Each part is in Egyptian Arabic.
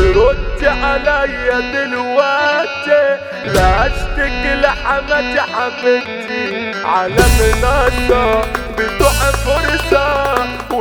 ترد عليا دلوقتي لا اشتكي لحماتي حبيبتي على منصة بتوع فرصة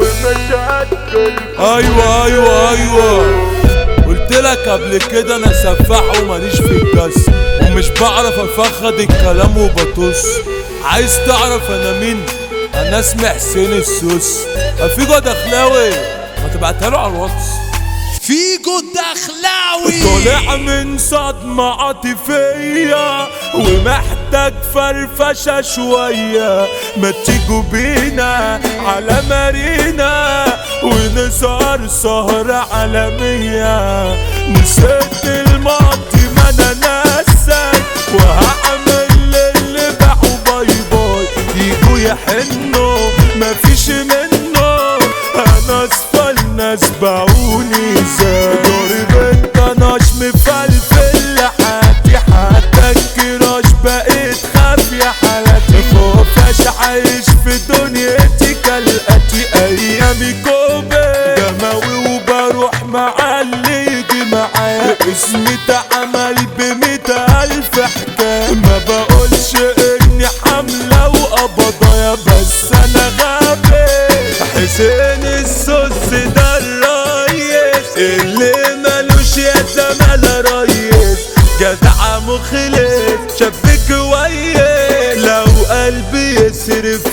ومشاكل ايوه ايوه ايوه قلت لك قبل كده انا سفاح وماليش في الجس ومش بعرف افخد الكلام وبطص عايز تعرف انا مين انا اسمي حسين السوس افيجو دخلاوي ما تبعتها له على الواتس فيجو دخلاوي طالع من صدمة عاطفية ومحتاج فرفشة شوية ما تيجوا بينا على مارينا ونسهر سهرة عالمية نسيت الماضي ما انا ناسك وهعمل اللي باعوا باي باي يجوا يحنوا مفيش منه انا اسفل ناس باعوني زي ضارب انت ناش مفلفل حياتي حتى الكراش بقيت خاف يا حالتي خوفاش عايش في دنيتي كالاتي ايامي كوبي دموي وبروح مع اللي يجي معايا اسمي اتعمل بمية الف حكاية ما بقولش اني حملة وقبضايا بس انا غبي حسين السوس ده الريس اللي ملوش يا زمال ريس جدع مخلص شاب كويس لو قلبي يصرف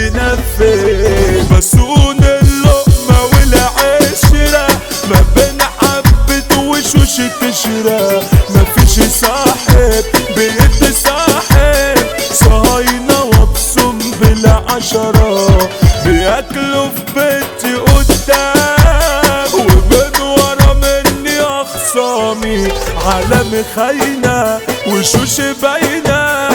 وينفذ بسون اللقمة والعشرة ما بين حبة وشوش تشرة مفيش صاحب بيد صاحب صهاينة وابصم بالعشرة بياكلوا في بيتي قدام ومن ورا مني اخصامي عالم خاينة وشوش باينة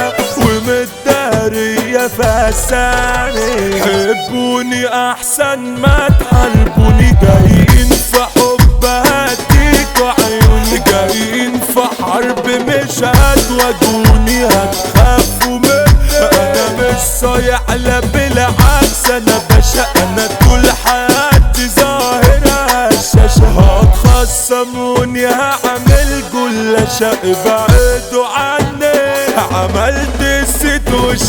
ومتدارية فساني حبوني احسن ما تحاربوني جايين في حب هديكوا عيوني جايين في حرب مش هتواجهوني هتخافوا من انا مش صايع لا بالعكس انا باشا انا طول حياتي ظاهرة الشاشة هتخصموني هعمل جلاشة ابعدوا عني عملت الست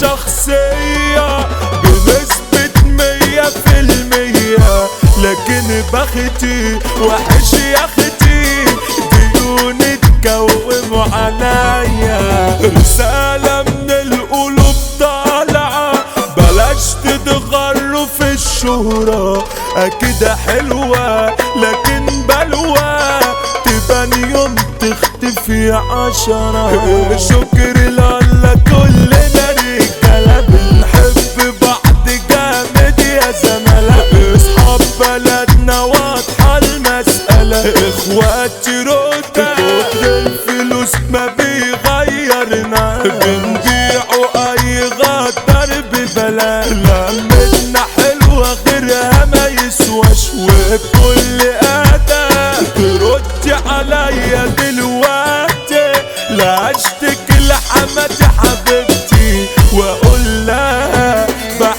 وشخصية بنسبة مية في المية لكن بختي وحش يا اختي ديوني تكوموا عليا رسالة من القلوب طالعة بلاش تتغروا في الشهرة أكيد حلوة لكن بلوى تبان يوم تختفي عشرة شكر لله كلنا رجالة بنحب بعض جامد يا زملاء اصحاب بلدنا واضحة المسألة اخواتي روتا كتر الفلوس ما بيغيرنا بنبيعوا اي غدر ببلاش لمتنا حلوة غيرها ما يسواش وبكل ادب تردي عليا دلوقتي لا اشتكي لحماتي حبيبتي واقول لها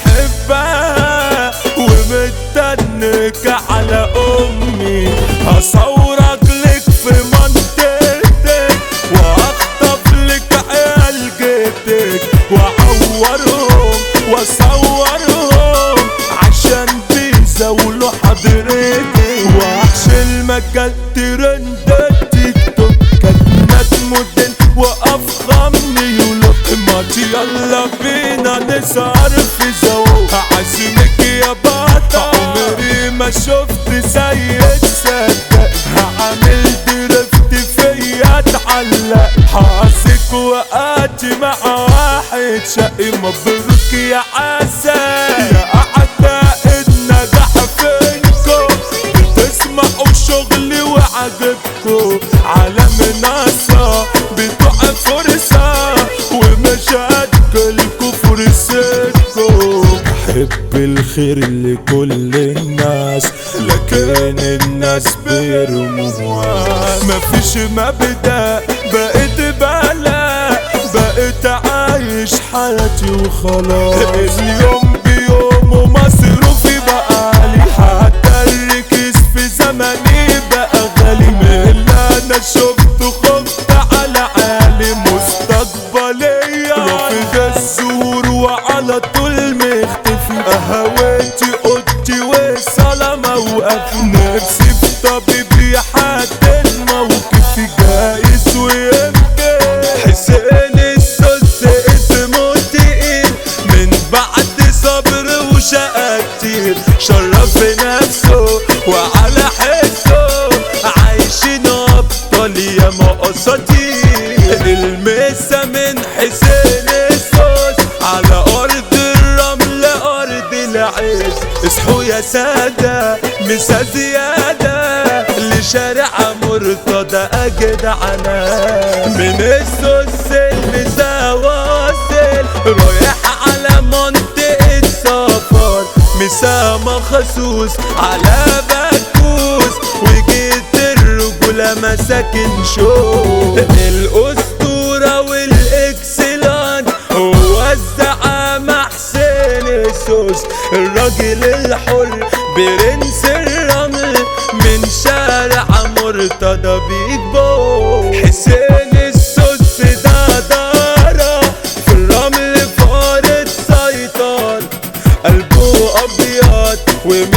بحبها ومتنك على امي هصورك لك في منطقتك واخطف لك عيال جيتك واعورهم واصورهم عشان بيزاولوا حضرتك وحش المجال ترند التيك توك كلمات مدن وافخم نيولوك ماتي يلا بينا نسهر في زوق عازمك يا بطل عمري ما شفت زيك صدق هعمل درفت فيا اتعلق حاسك وقعتي مع واحد شقي مبروك يا عسل يا اعداء النجاح فينكم بتسمعوا شغلي وعجبكم على منصة بتوع فرصة ومشاكلكم فرصتكم بحب الخير لكل الناس لكن الناس بيرموها مفيش مبدأ بقيت بلا بقيت عايش حياتي وخلاص اليوم بيوم ومصروفي بقى لي حتى الركز في زمني بقى غالي من انا شفت خفت على عالي مستقبلية رافض السور وعلى طول مختفي هويتي اوضتي وسلامة وقف نفسي في طبيب يحدد موقفي جايز ويمكن حسين السوس اسمه تقيل من بعد صبر وشقى كتير شرف نفسه وعلى حسه عايشين ابطال يا اساطير المسا من حسين السوس على ارض الرمل ارض العز اصحوا يا سادة مسا زيادة لشارع مرتضى اجدعنا من السوس المسا واصل رايح على منطقة سفر مسا مخصوص على بكوس وجيت الرجولة مساكن شوق الأسطورة والإكسلان هو الزعامة حسين السوس الراجل الحر برنس الرمل من شارع مرتضى بيكبو حسين السوس ده دارة في الرمل فارد سيطر قلبه أبيض ومن